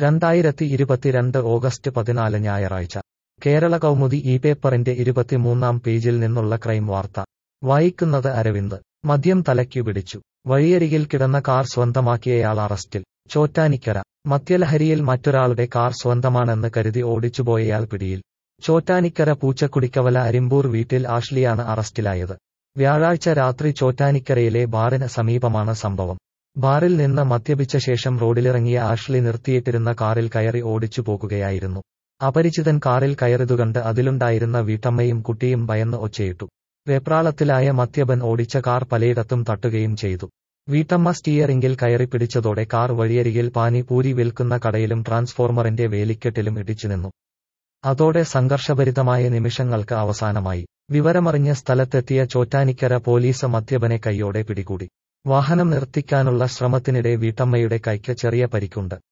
രണ്ടായിരത്തി ഇരുപത്തിരണ്ട് ഓഗസ്റ്റ് പതിനാല് ഞായറാഴ്ച കേരള കൗമുദി ഈ പേപ്പറിന്റെ ഇരുപത്തിമൂന്നാം പേജിൽ നിന്നുള്ള ക്രൈം വാർത്ത വായിക്കുന്നത് അരവിന്ദ് മദ്യം തലയ്ക്കു പിടിച്ചു വഴിയരികിൽ കിടന്ന കാർ സ്വന്തമാക്കിയയാൾ അറസ്റ്റിൽ ചോറ്റാനിക്കര മദ്യലഹരിയിൽ മറ്റൊരാളുടെ കാർ സ്വന്തമാണെന്ന് കരുതി ഓടിച്ചുപോയയാൾ പിടിയിൽ ചോറ്റാനിക്കര പൂച്ചക്കുടിക്കവല അരിമ്പൂർ വീട്ടിൽ ആഷ്ലിയാണ് അറസ്റ്റിലായത് വ്യാഴാഴ്ച രാത്രി ചോറ്റാനിക്കരയിലെ ബാറിന് സമീപമാണ് സംഭവം ബാറിൽ നിന്ന് മദ്യപിച്ച ശേഷം റോഡിലിറങ്ങിയ ആഷ്ലി നിർത്തിയിട്ടിരുന്ന കാറിൽ കയറി ഓടിച്ചു പോകുകയായിരുന്നു അപരിചിതൻ കാറിൽ കയറിയതുകണ്ട് അതിലുണ്ടായിരുന്ന വീട്ടമ്മയും കുട്ടിയും ഭയന്ന് ഒച്ചയിട്ടു വെപ്രാളത്തിലായ മദ്യപൻ ഓടിച്ച കാർ പലയിടത്തും തട്ടുകയും ചെയ്തു വീട്ടമ്മ സ്റ്റീയറിംഗിൽ കയറി പിടിച്ചതോടെ കാർ വഴിയരികിൽ പാനി പൂരി വിൽക്കുന്ന കടയിലും ട്രാൻസ്ഫോർമറിന്റെ വേലിക്കെട്ടിലും ഇടിച്ചു നിന്നു അതോടെ സംഘർഷഭരിതമായ നിമിഷങ്ങൾക്ക് അവസാനമായി വിവരമറിഞ്ഞ സ്ഥലത്തെത്തിയ ചോറ്റാനിക്കര പോലീസ് മദ്യപനെ കൈയോടെ പിടികൂടി വാഹനം നിർത്തിക്കാനുള്ള ശ്രമത്തിനിടെ വീട്ടമ്മയുടെ കൈക്ക് ചെറിയ പരിക്കുണ്ട്